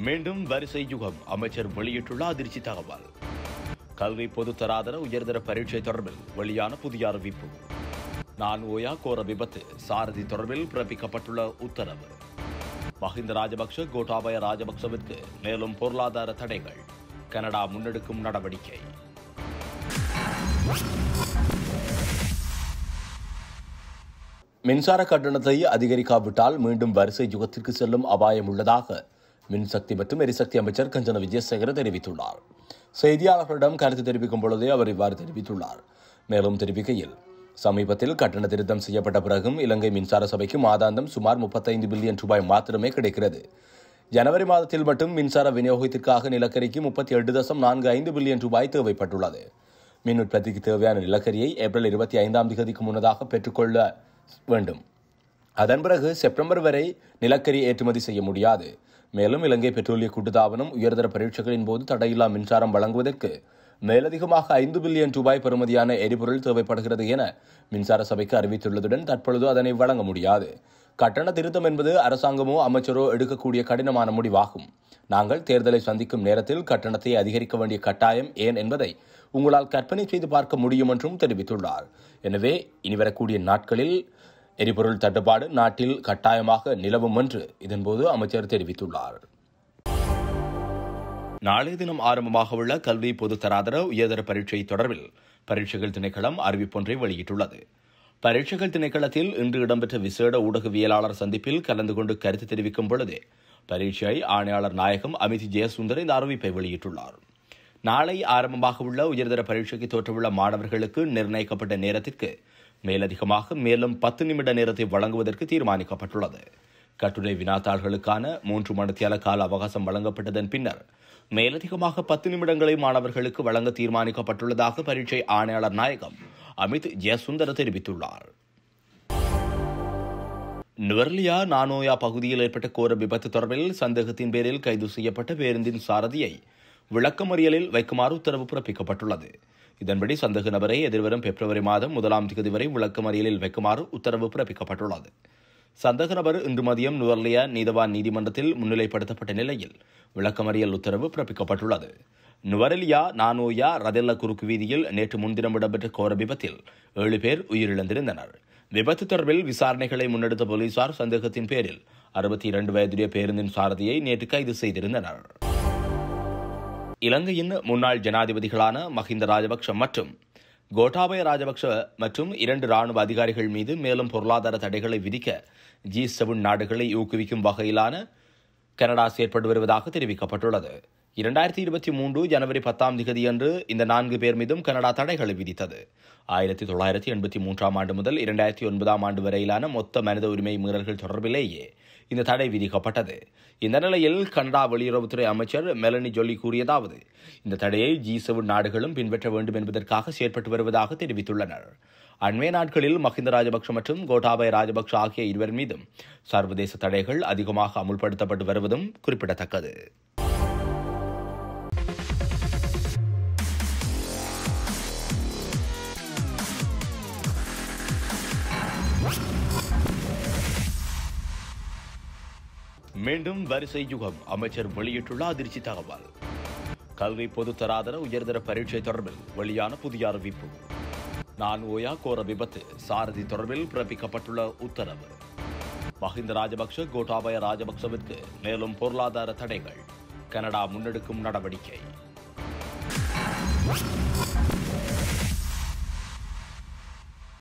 மீண்டும் வரிசை யுகம் அமைச்சர் வெளியிட்டுள்ள அதிர்ச்சி தகவல் கல்வி பொதுத்தராதர உயர்தர பரீட்சை தொடர்பில் வெளியான புதிய அறிவிப்பு நான் ஓயா கோர விபத்து சாரதி தொடர்பில் பிறப்பிக்கப்பட்டுள்ள உத்தரவு மஹிந்த ராஜபக்ஷ கோட்டாபய ராஜபக்சவிற்கு மேலும் பொருளாதார தடைகள் கனடா முன்னெடுக்கும் நடவடிக்கை மின்சார கட்டணத்தை அதிகரிக்காவிட்டால் மீண்டும் வரிசை யுகத்திற்கு செல்லும் அபாயம் உள்ளதாக மின்சக்தி மற்றும் எரிசக்தி அமைச்சர் கஞ்சன விஜயசேகர தெரிவித்துள்ளார் செய்தியாளர்களிடம் கருத்து தெரிவிக்கும் பொழுதே அவர் இவ்வாறு தெரிவித்துள்ளார் மேலும் தெரிவிக்கையில் சமீபத்தில் கட்டண திருத்தம் செய்யப்பட்ட பிறகும் இலங்கை மின்சார சபைக்கு மாதாந்தம் சுமார் முப்பத்தைந்து பில்லியன் ரூபாய் மாத்திரமே கிடைக்கிறது ஜனவரி மாதத்தில் மட்டும் மின்சார விநியோகத்திற்காக நிலக்கரிக்கு முப்பத்தி எட்டு தசம் நான்கு ஐந்து பில்லியன் ரூபாய் தேவைப்பட்டுள்ளது மின் உற்பத்திக்கு தேவையான நிலக்கரியை ஏப்ரல் இருபத்தி ஐந்தாம் தேதிக்கு முன்னதாக பெற்றுக்கொள்ள வேண்டும் அதன் பிறகு செப்டம்பர் வரை நிலக்கரி ஏற்றுமதி செய்ய முடியாது மேலும் இலங்கை பெட்ரோலிய கூட்டுத்தாபனம் உயர்தர பரீட்சைகளின் போது தடையில்லா மின்சாரம் வழங்குவதற்கு மேலதிகமாக ஐந்து பில்லியன் ரூபாய் பெறுமதியான எரிபொருள் தேவைப்படுகிறது என மின்சார சபைக்கு அறிவித்துள்ளதுடன் தற்பொழுது அதனை வழங்க முடியாது கட்டண திருத்தம் என்பது அரசாங்கமோ அமைச்சரோ எடுக்கக்கூடிய கடினமான முடிவாகும் நாங்கள் தேர்தலை சந்திக்கும் நேரத்தில் கட்டணத்தை அதிகரிக்க வேண்டிய கட்டாயம் ஏன் என்பதை உங்களால் கற்பனை செய்து பார்க்க முடியும் என்றும் தெரிவித்துள்ளார் எனவே இனி வரக்கூடிய நாட்களில் எரிபொருள் தட்டுப்பாடு நாட்டில் கட்டாயமாக நிலவும் என்று இதன்போது அமைச்சர் தெரிவித்துள்ளார் நாளைய தினம் ஆரம்பமாக உள்ள கல்வி பொதுத்தராதர உயர்தர பரீட்சை தொடர்பில் பரீட்சைகள் திணைக்களம் அறிவிப்பொன்றை வெளியிட்டுள்ளது பரீட்சைகள் திணைக்களத்தில் இன்று இடம்பெற்ற விசேட ஊடகவியலாளர் சந்திப்பில் கலந்து கொண்டு கருத்து தெரிவிக்கும் பொழுதே பரீட்சை ஆணையாளர் நாயகம் அமித் ஜெயசுந்தர் இந்த அறிவிப்பை வெளியிட்டுள்ளார் நாளை ஆரம்பமாக உள்ள உயர்தர பரீட்சைக்கு தோற்றவுள்ள மாணவர்களுக்கு நிர்ணயிக்கப்பட்ட நேரத்திற்கு மேலதிகமாக மேலும் பத்து நிமிட நேரத்தை வழங்குவதற்கு தீர்மானிக்கப்பட்டுள்ளது கட்டுரை வினாத்தாள்களுக்கான மூன்று மணித்தியால கால அவகாசம் வழங்கப்பட்டதன் பின்னர் மேலதிகமாக பத்து நிமிடங்களை மாணவர்களுக்கு வழங்க தீர்மானிக்கப்பட்டுள்ளதாக பரீட்சை ஆணையாளர் நாயகம் அமித் ஜெயசுந்தர தெரிவித்துள்ளார் நுவர்லியா நானோயா பகுதியில் ஏற்பட்ட கோர விபத்து தொடர்பில் சந்தேகத்தின் பேரில் கைது செய்யப்பட்ட பேருந்தின் சாரதியை விளக்கமறியலில் வைக்குமாறு உத்தரவு பிறப்பிக்கப்பட்டுள்ளது இதன்படி சந்தேக நபரை எதிர்வரும் பிப்ரவரி மாதம் முதலாம் தேதி வரை விளக்கமறியலில் வைக்குமாறு உத்தரவு பிறப்பிக்கப்பட்டுள்ளது சந்தேக நபர் இன்று மதியம் நுவர்லியா நீதவான் நீதிமன்றத்தில் முன்னிலைப்படுத்தப்பட்ட நிலையில் விளக்கமறியல் உத்தரவு பிறப்பிக்கப்பட்டுள்ளது நுவரெலியா நானோயா ரதெல்ல குறுக்கு வீதியில் நேற்று முன்தினம் இடம்பெற்ற கோர விபத்தில் ஏழு பேர் உயிரிழந்திருந்தனர் விபத்து தொடர்பில் விசாரணைகளை முன்னெடுத்த போலீசார் சந்தேகத்தின் பேரில் அறுபத்தி இரண்டு வயதுடைய பேருந்தின் சாரதியை நேற்று கைது செய்திருந்தனர் இலங்கையின் முன்னாள் ஜனாதிபதிகளான மஹிந்த ராஜபக்ஷ மற்றும் கோட்டாபய ராஜபக்ஷ மற்றும் இரண்டு ராணுவ அதிகாரிகள் மீது மேலும் பொருளாதார தடைகளை விதிக்க ஜி செவன் நாடுகளை ஊக்குவிக்கும் வகையிலான கனடா செயற்பட்டு வருவதாக தெரிவிக்கப்பட்டுள்ளது இரண்டாயிரத்தி இருபத்தி மூன்று ஜனவரி பத்தாம் திகதியன்று இந்த நான்கு பேர் மீதும் கனடா தடைகளை விதித்தது ஆயிரத்தி தொள்ளாயிரத்தி எண்பத்தி மூன்றாம் ஆண்டு முதல் இரண்டாயிரத்தி ஒன்பதாம் ஆண்டு வரையிலான மொத்த மனித உரிமை மீறல்கள் தொடர்பிலேயே இந்த தடை விதிக்கப்பட்டது இந்த நிலையில் கனடா வெளியுறவுத்துறை அமைச்சர் மெலனி ஜொலி கூறியதாவது இந்த தடையை ஜி செவன் நாடுகளும் பின்பற்ற வேண்டும் என்பதற்காக செயற்பட்டு வருவதாக தெரிவித்துள்ளனர் அண்மை நாட்களில் மஹிந்த ராஜபக்ஷ மற்றும் கோட்டாபய ராஜபக்ஷ ஆகிய இருவர் மீதும் சர்வதேச தடைகள் அதிகமாக அமுல்படுத்தப்பட்டு வருவதும் குறிப்பிடத்தக்கது மீண்டும் வரிசை யுகம் அமைச்சர் வெளியிட்டுள்ள அதிர்ச்சி தகவல் கல்வி பொதுத்தராதர உயர்தர பரீட்சை தொடர்பில் வெளியான புதிய அறிவிப்பு நான் ஓயா கோர விபத்து சாரதி தொடர்பில் பிறப்பிக்கப்பட்டுள்ள உத்தரவு மஹிந்த ராஜபக்ஷ கோட்டாபய ராஜபக்சவிற்கு மேலும் பொருளாதார தடைகள் கனடா முன்னெடுக்கும் நடவடிக்கை